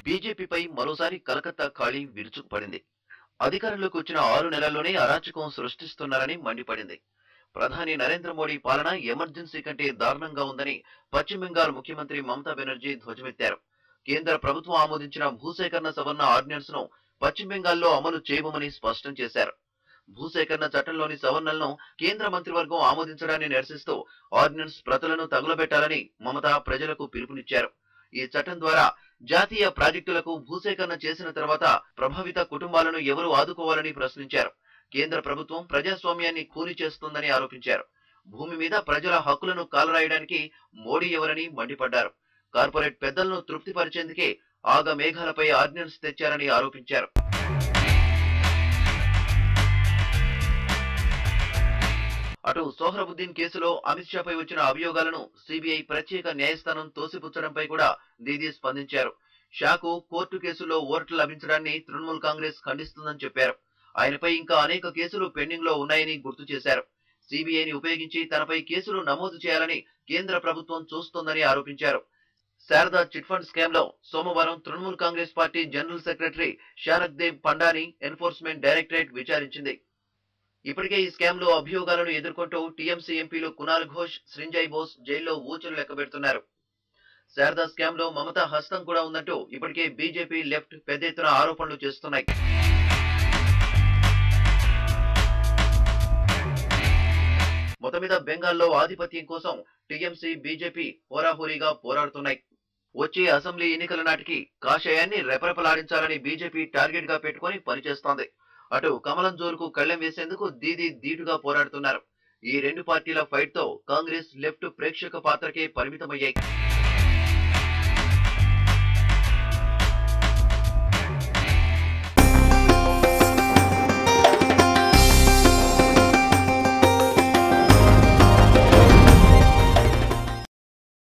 బీజేపీపై మరోసారి కలకత్తా ఖాళీ విరుచుకుపడింది అధికారంలోకి వచ్చిన ఆరు నెలల్లోనే అరాచకం సృష్టిస్తున్నారని మండిపడింది ప్రధాని నరేంద్ర మోడీ పాలన ఎమర్జెన్సీ కంటే దారుణంగా ఉందని పశ్చిమ బెంగాల్ ముఖ్యమంత్రి మమతా బెనర్జీ ధ్వజమెత్తారు కేంద్ర ప్రభుత్వం ఆమోదించిన భూసేకరణ సవరణ ఆర్డినెన్స్ ను పశ్చిమ బెంగాల్లో అమలు చేయబోమని స్పష్టం చేశారు భూసేకరణ చట్టంలోని సవరణలను కేంద్ర మంత్రివర్గం ఆమోదించడాన్ని నిరసిస్తూ ఆర్డినెన్స్ ప్రతులను తగులబెట్టాలని మమత ప్రజలకు పిలుపునిచ్చారు ఈ చట్టం ద్వారా జాతీయ ప్రాజెక్టులకు భూసేకరణ చేసిన తర్వాత ప్రభావిత కుటుంబాలను ఎవరు ఆదుకోవాలని ప్రశ్నించారు కేంద్ర ప్రభుత్వం ప్రజాస్వామ్యాన్ని కూని చేస్తుందని ఆరోపించారు భూమి మీద ప్రజల హక్కులను కాలరాయడానికి మోడీ ఎవరని మండిపడ్డారు కార్పొరేట్ పెద్దలను తృప్తిపరిచేందుకే ఆగ మేఘాలపై ఆర్డినెన్స్ తెచ్చారని ఆరోపించారు అటు సోహ్రబుద్దీన్ కేసులో అమిత్ షాపై వచ్చిన అభియోగాలను సిబిఐ ప్రత్యేక న్యాయస్థానం తోసిపుచ్చడంపై కూడా దీదీ స్పందించారు షాకు కోర్టు కేసులో ఓట్లు లభించడాన్ని తృణమూల్ కాంగ్రెస్ ఖండిస్తుందని చెప్పారు ఆయనపై ఇంకా అనేక కేసులు పెండింగ్ లో ఉన్నాయని గుర్తు చేశారు సిబిఐని ఉపయోగించి తనపై కేసులు నమోదు చేయాలని కేంద్ర ప్రభుత్వం చూస్తోందని ఆరోపించారు శారదా చిట్ ఫండ్ స్కామ్ లో సోమవారం Trinamool Congress party general secretary షారక్ దేవ్ పండాని ఎన్ఫోర్స్మెంట్ డైరెక్టరేట్ విచారించింది ఇప్పటికే ఈ స్కామ్ లో అభియోగాలను ఎదుర్కొంటూ టీఎంసీ ఎంపీలు కునాల్ ఘోష్ సృంజయ్ బోస్ జైల్లో ఊచలు లెక్కబెడుతున్నారు శారదా స్కామ్ లో మమతా హస్తం కూడా ఉందంటూ ఇప్పటికే బీజేపీ లెఫ్ట్ పెద్ద ఎత్తున ఆరోపణలు చేస్తున్నాయి మొత్తం మీద బెంగాల్లో ఆధిపత్యం కోసం టీఎంసీ బీజేపీ హోరాహోరీగా పోరాడుతున్నాయి వచ్చే అసెంబ్లీ ఎన్నికల నాటికి కాషాయాన్ని రెపరెపలాడించాలని బీజేపీ టార్గెట్ గా పెట్టుకుని పనిచేస్తోంది అటు కమలం జోరుకు కళ్ళెం వేసేందుకు దీదీ ధీటుగా పోరాడుతున్నారు ఈ రెండు పార్టీల ఫైట్ తో కాంగ్రెస్ లెఫ్ట్ ప్రేక్షక పాత్రకే పరిమితమయ్యాయి